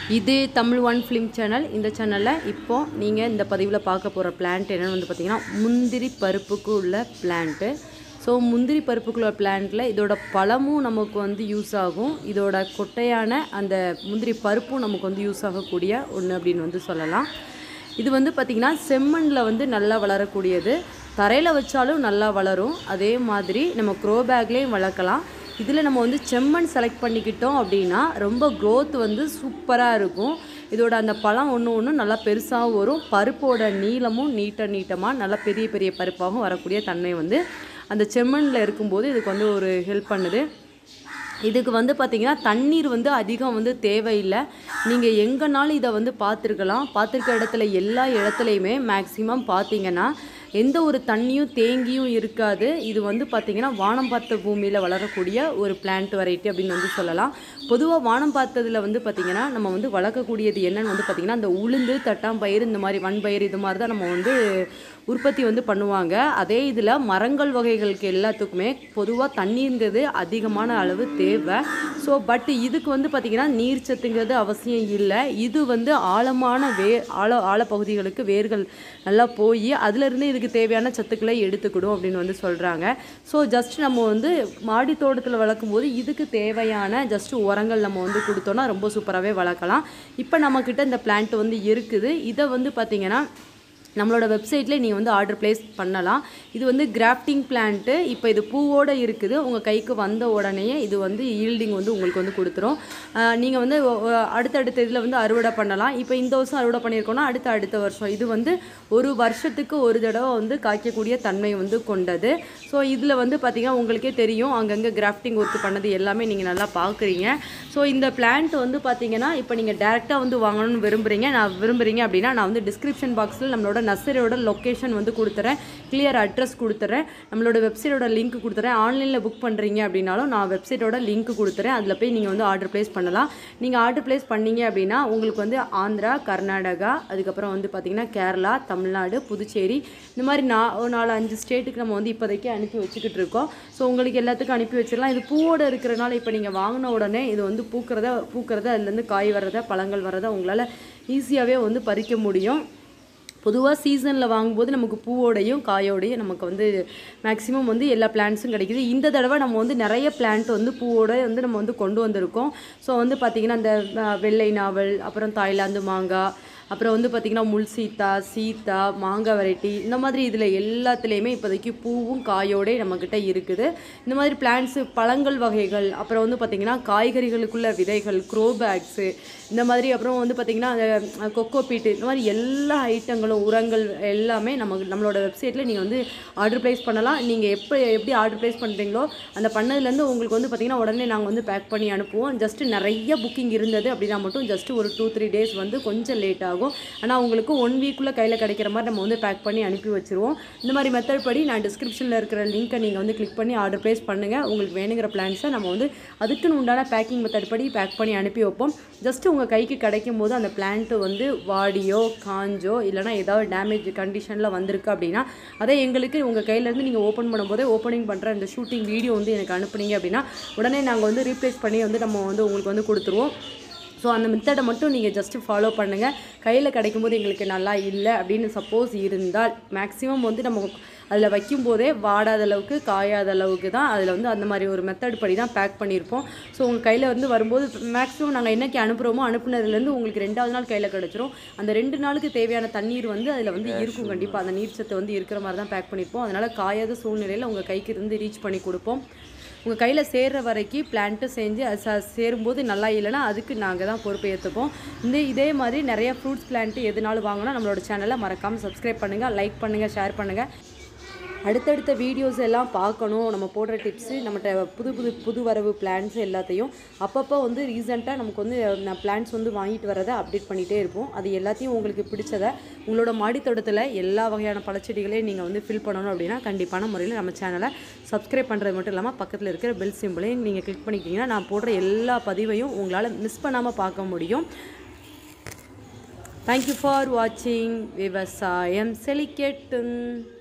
இது Tamil one film channel இந்த சேனலில் இப்போ நீங்கள் இந்த பதிவில் பார்க்க போகிற பிளான்ட் என்னென்னு வந்து பார்த்தீங்கன்னா முந்திரி பருப்புக்கு உள்ள பிளான்ட்டு ஸோ முந்திரி பருப்புக்குள்ள பிளான்ட்டில் இதோட பழமும் நமக்கு வந்து யூஸ் ஆகும் இதோட கொட்டையான அந்த முந்திரி பருப்பும் நமக்கு வந்து யூஸ் ஆகக்கூடிய ஒன்று அப்படின்னு வந்து சொல்லலாம் இது வந்து பார்த்திங்கன்னா செம்மண்ணில் வந்து நல்லா வளரக்கூடியது தரையில் வச்சாலும் நல்லா வளரும் அதே மாதிரி நம்ம க்ரோ பேக்லேயும் வளர்க்கலாம் இதில் நம்ம வந்து செம்மண் செலக்ட் பண்ணிக்கிட்டோம் அப்படின்னா ரொம்ப growth வந்து சூப்பராக இருக்கும் இதோட அந்த பழம் ஒன்று ஒன்று நல்லா பெருசாகவும் வரும் பருப்போட நீளமும் நீட்ட நீட்டமாக நல்லா பெரிய பெரிய பருப்பாகவும் வரக்கூடிய தன்மை வந்து அந்த செம்மண்ணில் இருக்கும்போது இதுக்கு வந்து ஒரு ஹெல்ப் பண்ணுது இதுக்கு வந்து பார்த்திங்கன்னா தண்ணீர் வந்து அதிகம் வந்து தேவையில்லை நீங்கள் எங்கேனாலும் இதை வந்து பார்த்துருக்கலாம் பார்த்துருக்க இடத்துல எல்லா இடத்துலையுமே மேக்ஸிமம் பார்த்தீங்கன்னா எந்த ஒரு தண்ணியும் தேங்கியும் இருக்காது இது வந்து பார்த்திங்கன்னா வானம் பார்த்த பூமியில் வளரக்கூடிய ஒரு பிளான்ட் வெரைட்டி அப்படின்னு வந்து சொல்லலாம் பொதுவாக வானம் பார்த்ததில் வந்து பார்த்திங்கன்னா நம்ம வந்து வளர்க்கக்கூடியது என்னன்னு வந்து பார்த்திங்கன்னா அந்த உளுந்து தட்டாம்பயிறு இந்த மாதிரி வன்பயிறு இது மாதிரி தான் நம்ம வந்து உற்பத்தி வந்து பண்ணுவாங்க அதே இதில் மரங்கள் வகைகளுக்கு எல்லாத்துக்குமே பொதுவாக தண்ணீர்ங்கிறது அதிகமான அளவு தேவை ஸோ பட் இதுக்கு வந்து பார்த்திங்கன்னா நீர் சத்துங்கிறது அவசியம் இல்லை இது வந்து ஆழமான வே ஆழ ஆழப்பகுதிகளுக்கு வேர்கள் நல்லா போய் அதுலேருந்து இதுக்கு தேவையான சத்துக்களை எடுத்துக்கிடும் அப்படின்னு வந்து சொல்கிறாங்க ஸோ ஜஸ்ட் நம்ம வந்து மாடி தோட்டத்தில் வளர்க்கும் போது இதுக்கு தேவையான ஜஸ்ட் உரங்கள் நம்ம வந்து கொடுத்தோன்னா ரொம்ப சூப்பராகவே வளர்க்கலாம் இப்போ நம்மக்கிட்ட இந்த பிளான்ட் வந்து இருக்குது இதை வந்து பார்த்திங்கன்னா நம்மளோட வெப்சைட்டில் நீங்கள் வந்து ஆர்டர் ப்ளேஸ் பண்ணலாம் இது வந்து கிராஃப்டிங் பிளான்ட்டு இப்போ இது பூவோடு இருக்குது உங்கள் கைக்கு வந்த உடனேயே இது வந்து ஈல்டிங் வந்து உங்களுக்கு வந்து கொடுத்துரும் நீங்கள் வந்து ஒ- ஒ- அடுத்தடுத்த இதில் வந்து அறுவடை பண்ணலாம் இப்போ இந்த வருஷம் அறுவடை பண்ணியிருக்கோம்னா அடுத்த அடுத்த வருஷம் இது வந்து ஒரு வருஷத்துக்கு ஒரு தடவை வந்து காய்க்கக்கூடிய தன்மை வந்து கொண்டது ஸோ இதில் வந்து பார்த்திங்கன்னா உங்களுக்கே தெரியும் அங்கங்கே கிராஃப்டிங் ஒர்க் பண்ணது எல்லாமே நீங்கள் நல்லா பார்க்குறீங்க ஸோ இந்த பிளான்ட் வந்து பார்த்தீங்கன்னா இப்போ நீங்கள் டேரெக்டாக வந்து வாங்கணும்னு விரும்புகிறீங்க நான் விரும்புகிறீங்க அப்படின்னா நான் வந்து டிஸ்கிரிப்ஷன் பாக்ஸில் நம்மளோட நர்சரியோட லொக்கேஷன் வந்து கொடுத்துறேன் கிளியர் அட்ரஸ் கொடுத்துறேன் நம்மளோட வெப்சைட்டோட லிங்க் கொடுத்துறேன் ஆன்லைனில் புக் பண்ணுறீங்க அப்படின்னாலும் நான் வெப்சைட்டோட லிங்க் கொடுத்துறேன் அதில் போய் நீங்கள் வந்து ஆர்டர் ப்ளேஸ் பண்ணலாம் நீங்கள் ஆர்டர் ப்ளேஸ் பண்ணீங்க அப்படின்னா உங்களுக்கு வந்து ஆந்திரா கர்நாடகா அதுக்கப்புறம் வந்து பார்த்திங்கன்னா கேரளா தமிழ்நாடு புதுச்சேரி இந்த மாதிரி நா ஒரு நாலு அஞ்சு ஸ்டேட்டுக்கு நம்ம வந்து இப்போதைக்கு அனுப்பி வச்சுக்கிட்டு இருக்கோம் ஸோ உங்களுக்கு எல்லாத்துக்கும் அனுப்பி வச்சிடலாம் இது பூவோட இருக்கிறனால இப்போ நீங்கள் வாங்கின உடனே இது வந்து பூக்கிறத பூக்கிறத அதுலேருந்து காய் வர்றத பழங்கள் வர்றத உங்களால் ஈஸியாகவே வந்து பறிக்க முடியும் பொதுவாக சீசனில் வாங்கும்போது நமக்கு பூவோடையும் காயோடையும் நமக்கு வந்து மேக்ஸிமம் வந்து எல்லா பிளான்ட்ஸும் கிடைக்குது இந்த தடவை நம்ம வந்து நிறைய பிளான்ட் வந்து பூவோட வந்து நம்ம வந்து கொண்டு வந்திருக்கோம் ஸோ வந்து பார்த்திங்கன்னா இந்த அஹ், வெள்ளை நாவல் அப்புறம் தாய்லாந்து மாங்காய் அப்புறம் வந்து பார்த்திங்கன்னா முள் சீத்தா சீத்தா மாங்காய் வெரைட்டி இந்த மாதிரி இதில் எல்லாத்துலேயுமே இப்போதைக்கு பூவும் காயோடே நம்மக்கிட்ட இருக்குது இந்த மாதிரி பிளான்ட்ஸு பழங்கள் வகைகள் அப்புறம் வந்து பார்த்திங்கன்னா காய்கறிகளுக்குள்ள விதைகள் க்ரோ பேக்ஸு இந்த மாதிரி அப்புறம் வந்து பார்த்திங்கன்னா அந்த கொக்கோ பீட்டு இந்த மாதிரி எல்லா ஐட்டங்களும் உரங்கள் எல்லாமே நமக்கு நம்மளோட வெப்சைட்டில் நீங்கள் வந்து ஆர்டர் ப்ளேஸ் பண்ணலாம் நீங்கள் எப்போ எப்படி ஆர்டர் ப்ளேஸ் பண்ணுறீங்களோ அந்த பண்ணதுலேருந்து உங்களுக்கு வந்து பார்த்திங்கன்னா உடனே நாங்கள் வந்து பேக் பண்ணி அனுப்புவோம் ஜஸ்ட் நிறைய புக்கிங் இருந்தது அப்படின்னா மட்டும் ஜஸ்ட் ஒரு டூ த்ரீ டேஸ் வந்து கொஞ்சம் லேட் ஆகும் ஆனால் உங்களுக்கு ஒன் வீக்குள்ளே கையில் கிடைக்கிற மாதிரி நம்ம வந்து பேக் பண்ணி அனுப்பி வச்சிருவோம் இந்த மாதிரி மெத்தட் படி நான் டிஸ்கிரிப்ஷனில் இருக்கிற லிங்க்கை நீங்கள் வந்து கிளிக் பண்ணி ஆர்டர் ப்ளேஸ் பண்ணுங்கள் உங்களுக்கு வேணுங்கிற பிளான்ஸை நம்ம வந்து அதுக்குன்னு உண்டான பேக்கிங் மெத்தட் படி பேக் பண்ணி அனுப்பி வைப்போம் ஜஸ்ட் உங்கள் கைக்கு கிடைக்கும் போது அந்த பிளான்ட்டு வந்து வாடியோ காஞ்சோ இல்லைனா ஏதாவது டேமேஜ் கண்டிஷனில் வந்திருக்கு அப்படின்னா அதை எங்களுக்கு உங்கள் கையிலேருந்து நீங்கள் ஓப்பன் பண்ணும்போதே ஓப்பனிங் பண்ணுற இந்த ஷூட்டிங் வீடியோ வந்து எனக்கு அனுப்புனீங்க அப்படின்னா உடனே நாங்கள் வந்து ரீப்ளேஸ் பண்ணி வந்து நம்ம வந்து உங்களுக்கு வந்து கொடுத்துருவோம் ஸோ அந்த மெத்தடை மட்டும் நீங்கள் ஜஸ்ட்டு ஃபாலோ பண்ணுங்கள் கையில் கிடைக்கும்போது எங்களுக்கு நல்லா இல்லை அப்படின்னு சப்போஸ் இருந்தால் மேக்ஸிமம் வந்து நம்ம அதில் வைக்கும்போதே வாடாத அளவுக்கு காயாத அளவுக்கு தான் அதில் வந்து அந்த மாதிரி ஒரு மெத்தட் படி தான் பேக் பண்ணியிருப்போம் ஸோ உங்கள் கையில் வந்து வரும்போது மேக்ஸிமம் நாங்கள் என்னைக்கு அனுப்புகிறோமோ அனுப்புனதுலேருந்து உங்களுக்கு ரெண்டாவது நாள் கையில் கிடச்சிரும் அந்த ரெண்டு நாளுக்கு தேவையான தண்ணீர் வந்து அதில் வந்து இருக்கும் கண்டிப்பாக அந்த நீர் சத்து வந்து இருக்கிற மாதிரி தான் பேக் பண்ணியிருப்போம் அதனால் காயாத சூழ்நிலையில் உங்கள் கைக்கு இருந்து ரீச் பண்ணி கொடுப்போம் உங்கள் கையில் சேர்ற வரைக்கும் பிளான்ட்டு செஞ்சு அது ச சேரும்போது நல்லா இல்லைன்னா அதுக்கு நாங்கள் தான் பொறுப்பை ஏற்றுப்போம் இந்த இதே மாதிரி நிறைய ஃப்ரூட்ஸ் பிளான்ட்டு எதுனாலும் வாங்கினா நம்மளோட சேனலை மறக்காமல் சப்ஸ்கிரைப் பண்ணுங்கள் லைக் பண்ணுங்கள் ஷேர் பண்ணுங்கள் அடுத்தடுத்த வீடியோஸ் எல்லாம் பார்க்கணும் நம்ம போடுற டிப்ஸு நம்மகிட்ட புது புது புது வரவு பிளான்ஸ் எல்லாத்தையும் அப்பப்போ வந்து ரீசெண்டாக நமக்கு வந்து பிளான்ஸ் வந்து வாங்கிட்டு வரதை அப்டேட் பண்ணிகிட்டே இருப்போம் அது எல்லாத்தையும் உங்களுக்கு பிடிச்சதை உங்களோட மாடி தோட்டத்தில் எல்லா வகையான பழச்செடிகளையும் நீங்கள் வந்து ஃபில் பண்ணணும் அப்படின்னா கண்டிப்பான முறையில் நம்ம சேனலை சப்ஸ்கிரைப் பண்ணுறது மட்டும் இல்லாமல் பக்கத்தில் இருக்கிற பெல் சிம்பிளையும் நீங்கள் கிளிக் பண்ணிக்கிட்டீங்கன்னா நான் போடுற எல்லா பதிவையும் உங்களால் மிஸ் பண்ணாமல் பார்க்க முடியும் தேங்க்யூ ஃபார் வாட்சிங் விவசாயம் செழிக்கட்டும்